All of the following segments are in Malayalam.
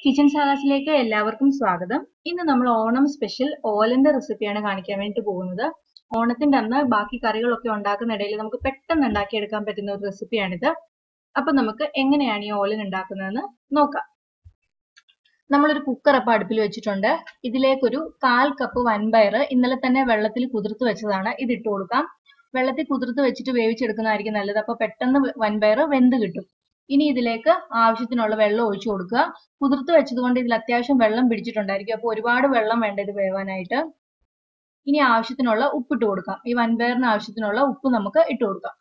കിച്ചൺ സാലാസിലേക്ക് എല്ലാവർക്കും സ്വാഗതം ഇന്ന് നമ്മൾ ഓണം സ്പെഷ്യൽ ഓലന്റെ റെസിപ്പിയാണ് കാണിക്കാൻ വേണ്ടി പോകുന്നത് ഓണത്തിന്റെ അന്ന് ബാക്കി കറികളൊക്കെ ഉണ്ടാക്കുന്ന ഇടയിൽ നമുക്ക് പെട്ടെന്ന് ഉണ്ടാക്കിയെടുക്കാൻ പറ്റുന്ന ഒരു റെസിപ്പിയാണിത് അപ്പൊ നമുക്ക് എങ്ങനെയാണ് ഈ ഓലൻ ഉണ്ടാക്കുന്നതെന്ന് നോക്കാം നമ്മളൊരു കുക്കർ അപ്പം അടുപ്പിൽ വെച്ചിട്ടുണ്ട് ഇതിലേക്കൊരു കാൽ കപ്പ് വൻപയർ ഇന്നലെ തന്നെ വെള്ളത്തിൽ കുതിർത്ത് വെച്ചതാണ് ഇത് ഇട്ട് കൊടുക്കാം വെള്ളത്തിൽ കുതിർത്ത് വെച്ചിട്ട് വേവിച്ചെടുക്കുന്നതായിരിക്കും നല്ലത് അപ്പൊ പെട്ടെന്ന് വൻപയർ വെന്ത് കിട്ടും ഇനി ഇതിലേക്ക് ആവശ്യത്തിനുള്ള വെള്ളം ഒഴിച്ചു കൊടുക്കുക കുതിർത്ത് വെച്ചതുകൊണ്ട് ഇതിൽ അത്യാവശ്യം വെള്ളം പിടിച്ചിട്ടുണ്ടായിരിക്കും അപ്പോൾ ഒരുപാട് വെള്ളം വേണ്ട ഇത് വേവാനായിട്ട് ഇനി ആവശ്യത്തിനുള്ള ഉപ്പ് ഇട്ട് കൊടുക്കാം ഈ വൻപയറിന് ആവശ്യത്തിനുള്ള ഉപ്പ് നമുക്ക് ഇട്ട് കൊടുക്കാം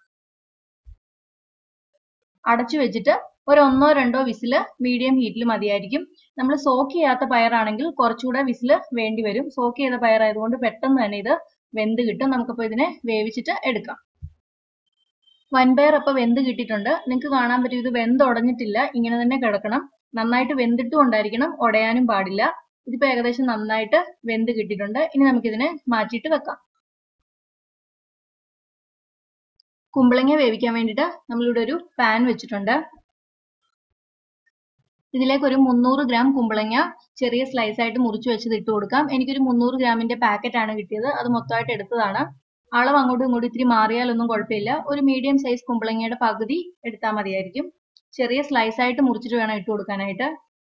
അടച്ചു വെച്ചിട്ട് ഒരു ഒന്നോ രണ്ടോ വിസില് മീഡിയം ഹീറ്റിൽ മതിയായിരിക്കും നമ്മൾ സോക്ക് ചെയ്യാത്ത പയറാണെങ്കിൽ കുറച്ചുകൂടെ വിസില് വേണ്ടി വരും സോക്ക് ചെയ്ത പയറായതുകൊണ്ട് പെട്ടെന്ന് തന്നെ ഇത് വെന്ത് കിട്ടും നമുക്കപ്പോൾ ഇതിനെ വേവിച്ചിട്ട് എടുക്കാം വൻപയർ അപ്പൊ വെന്ത് കിട്ടിയിട്ടുണ്ട് നിങ്ങൾക്ക് കാണാൻ പറ്റും ഇത് വെന്ത് ഉടഞ്ഞിട്ടില്ല ഇങ്ങനെ തന്നെ കിടക്കണം നന്നായിട്ട് വെന്തിട്ടും ഉണ്ടായിരിക്കണം ഉടയാനും പാടില്ല ഇതിപ്പോ ഏകദേശം നന്നായിട്ട് വെന്ത് കിട്ടിയിട്ടുണ്ട് ഇനി നമുക്കിതിനെ മാറ്റിയിട്ട് വെക്കാം കുമ്പളങ്ങ വേവിക്കാൻ വേണ്ടിയിട്ട് നമ്മളിവിടെ ഒരു പാൻ വെച്ചിട്ടുണ്ട് ഇതിലേക്ക് ഒരു മുന്നൂറ് ഗ്രാം കുമ്പളങ്ങ ചെറിയ സ്ലൈസ് ആയിട്ട് മുറിച്ച് വെച്ചത് ഇട്ട് കൊടുക്കാം എനിക്കൊരു മുന്നൂറ് ഗ്രാമിന്റെ പാക്കറ്റ് ആണ് കിട്ടിയത് അത് മൊത്തമായിട്ട് എടുത്തതാണ് അളവ് അങ്ങോട്ടും ഇങ്ങോട്ടും ഇത്തിരി മാറിയാലൊന്നും കുഴപ്പമില്ല ഒരു മീഡിയം സൈസ് കുമ്പളങ്ങയുടെ പകുതി എടുത്താൽ മതിയായിരിക്കും ചെറിയ സ്ലൈസ് ആയിട്ട് മുറിച്ചിട്ട് വേണം ഇട്ട് കൊടുക്കാനായിട്ട്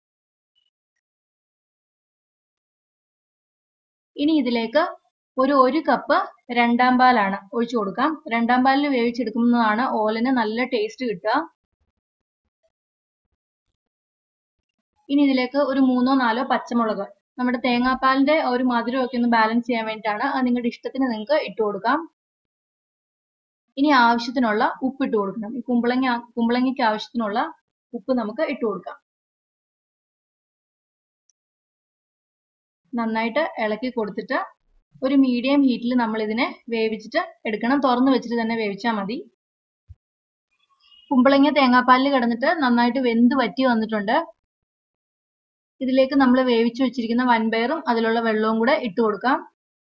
ഇനി ഇതിലേക്ക് ഒരു ഒരു കപ്പ് രണ്ടാം പാലാണ് ഒഴിച്ചു കൊടുക്കാം രണ്ടാം പാലിൽ വേവിച്ചെടുക്കുന്നതാണ് ഓലന് നല്ല ടേസ്റ്റ് കിട്ടുക ഇനി ഇതിലേക്ക് ഒരു മൂന്നോ നാലോ പച്ചമുളക് നമ്മുടെ തേങ്ങാപ്പാലിന്റെ ഒരു മധുരമൊക്കെ ഒന്ന് ബാലൻസ് ചെയ്യാൻ വേണ്ടിയിട്ടാണ് അത് നിങ്ങളുടെ ഇഷ്ടത്തിന് നിങ്ങൾക്ക് ഇട്ട് കൊടുക്കാം ഇനി ആവശ്യത്തിനുള്ള ഉപ്പ് ഇട്ട് കൊടുക്കണം ഈ കുമ്പളങ്ങ കുമ്പളങ്ങയ്ക്ക് ആവശ്യത്തിനുള്ള ഉപ്പ് നമുക്ക് ഇട്ട് കൊടുക്കാം നന്നായിട്ട് ഇളക്കി കൊടുത്തിട്ട് ഒരു മീഡിയം ഹീറ്റിൽ നമ്മൾ ഇതിനെ വേവിച്ചിട്ട് എടുക്കണം തുറന്നു വെച്ചിട്ട് തന്നെ വേവിച്ചാൽ മതി കുമ്പളങ്ങ തേങ്ങാപ്പാലിൽ കിടന്നിട്ട് നന്നായിട്ട് വെന്ത് വറ്റി വന്നിട്ടുണ്ട് ഇതിലേക്ക് നമ്മൾ വേവിച്ചു വെച്ചിരിക്കുന്ന വൻപയറും അതിലുള്ള വെള്ളവും കൂടെ ഇട്ട് കൊടുക്കാം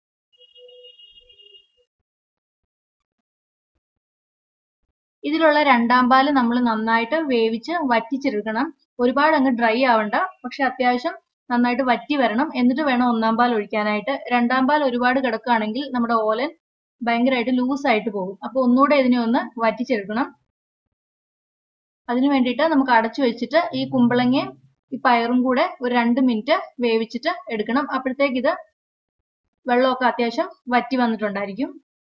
ഇതിലുള്ള രണ്ടാം പാല് നമ്മൾ നന്നായിട്ട് വേവിച്ച് വറ്റിച്ചെടുക്കണം ഒരുപാട് അങ്ങ് ഡ്രൈ ആവണ്ട പക്ഷെ അത്യാവശ്യം നന്നായിട്ട് വറ്റി വരണം എന്നിട്ട് വേണം ഒന്നാം പാൽ ഒഴിക്കാനായിട്ട് രണ്ടാം പാൽ ഒരുപാട് കിടക്കുകയാണെങ്കിൽ നമ്മുടെ ഓലൻ ഭയങ്കരമായിട്ട് ലൂസ് ആയിട്ട് പോകും അപ്പൊ ഒന്നുകൂടെ ഇതിനെ ഒന്ന് വറ്റിച്ചെടുക്കണം അതിനു വേണ്ടിയിട്ട് നമുക്ക് അടച്ചു വെച്ചിട്ട് ഈ കുമ്പളങ്ങയും ഈ പയറും കൂടെ ഒരു രണ്ട് മിനിറ്റ് വേവിച്ചിട്ട് എടുക്കണം അപ്പോഴത്തേക്ക് ഇത് വെള്ളമൊക്കെ അത്യാവശ്യം വറ്റി വന്നിട്ടുണ്ടായിരിക്കും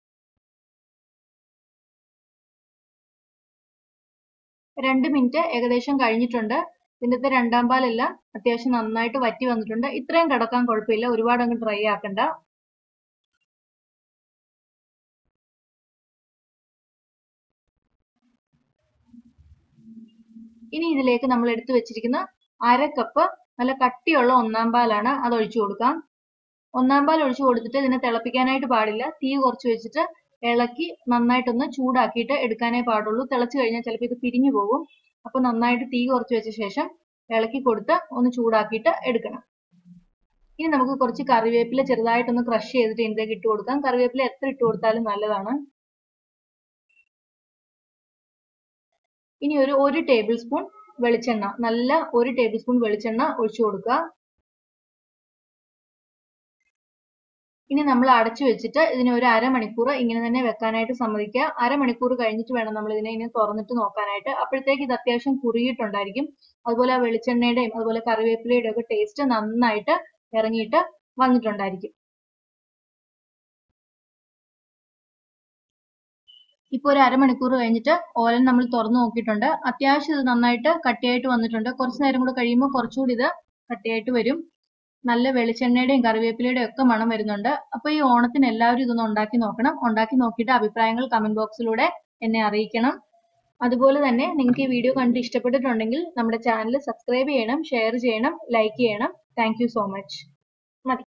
രണ്ട് മിനിറ്റ് ഏകദേശം കഴിഞ്ഞിട്ടുണ്ട് ഇതിൻ്റെ രണ്ടാം പാലെല്ലാം അത്യാവശ്യം നന്നായിട്ട് വറ്റി വന്നിട്ടുണ്ട് ഇത്രയും കിടക്കാൻ കുഴപ്പമില്ല ഒരുപാട് അങ്ങ് ഡ്രൈ ആക്കണ്ട ഇനി ഇതിലേക്ക് നമ്മൾ എടുത്തു വെച്ചിരിക്കുന്ന അര കപ്പ് നല്ല കട്ടിയുള്ള ഒന്നാം പാലാണ് അത് ഒഴിച്ചു കൊടുക്കാം ഒന്നാം പാൽ ഒഴിച്ചു കൊടുത്തിട്ട് ഇതിനെ തിളപ്പിക്കാനായിട്ട് പാടില്ല തീ കുറച്ച് വെച്ചിട്ട് ഇളക്കി നന്നായിട്ടൊന്ന് ചൂടാക്കിയിട്ട് എടുക്കാനേ പാടുള്ളൂ തിളച്ചു കഴിഞ്ഞാൽ ചിലപ്പോൾ ഇത് പിരിഞ്ഞു പോകും അപ്പൊ നന്നായിട്ട് തീ കുറച്ച് വെച്ച ശേഷം ഇളക്കി കൊടുത്ത് ഒന്ന് ചൂടാക്കിയിട്ട് എടുക്കണം ഇനി നമുക്ക് കുറച്ച് കറിവേപ്പില ചെറുതായിട്ടൊന്ന് ക്രഷ് ചെയ്തിട്ട് ഇതിലേക്ക് ഇട്ട് കൊടുക്കാം കറിവേപ്പില എത്ര ഇട്ട് കൊടുത്താലും നല്ലതാണ് ഇനി ഒരു ഒരു ടേബിൾ സ്പൂൺ വെളിച്ചെണ്ണ നല്ല ഒരു ടേബിൾ സ്പൂൺ വെളിച്ചെണ്ണ ഒഴിച്ചു കൊടുക്കുക ഇനി നമ്മൾ അടച്ചു വെച്ചിട്ട് ഇതിനെ ഒരു അരമണിക്കൂർ ഇങ്ങനെ തന്നെ വെക്കാനായിട്ട് സമ്മതിക്കുക അരമണിക്കൂർ കഴിഞ്ഞിട്ട് വേണം നമ്മൾ ഇതിനെ ഇനി തുറന്നിട്ട് നോക്കാനായിട്ട് അപ്പോഴത്തേക്ക് ഇത് അത്യാവശ്യം കുറുകിയിട്ടുണ്ടായിരിക്കും അതുപോലെ ആ വെളിച്ചെണ്ണയുടെയും അതുപോലെ കറിവേപ്പിലയുടെയും ഒക്കെ ടേസ്റ്റ് നന്നായിട്ട് ഇറങ്ങിയിട്ട് വന്നിട്ടുണ്ടായിരിക്കും ഇപ്പൊ ഒരു അരമണിക്കൂർ കഴിഞ്ഞിട്ട് ഓലൻ നമ്മൾ തുറന്നു നോക്കിയിട്ടുണ്ട് അത്യാവശ്യം ഇത് നന്നായിട്ട് കട്ടിയായിട്ട് വന്നിട്ടുണ്ട് കുറച്ച് നേരം കൂടെ കഴിയുമ്പോൾ കുറച്ചുകൂടി ഇത് കട്ടിയായിട്ട് വരും നല്ല വെളിച്ചെണ്ണയുടെയും കറിവേപ്പിലയുടെയും ഒക്കെ മണം വരുന്നുണ്ട് അപ്പൊ ഈ ഓണത്തിന് എല്ലാവരും ഇതൊന്ന് ഉണ്ടാക്കി നോക്കണം ഉണ്ടാക്കി നോക്കിയിട്ട് അഭിപ്രായങ്ങൾ കമന്റ് ബോക്സിലൂടെ എന്നെ അറിയിക്കണം അതുപോലെ തന്നെ നിങ്ങൾക്ക് ഈ വീഡിയോ കണ്ട് ഇഷ്ടപ്പെട്ടിട്ടുണ്ടെങ്കിൽ നമ്മുടെ ചാനൽ സബ്സ്ക്രൈബ് ചെയ്യണം ഷെയർ ചെയ്യണം ലൈക്ക് ചെയ്യണം താങ്ക് സോ മച്ച്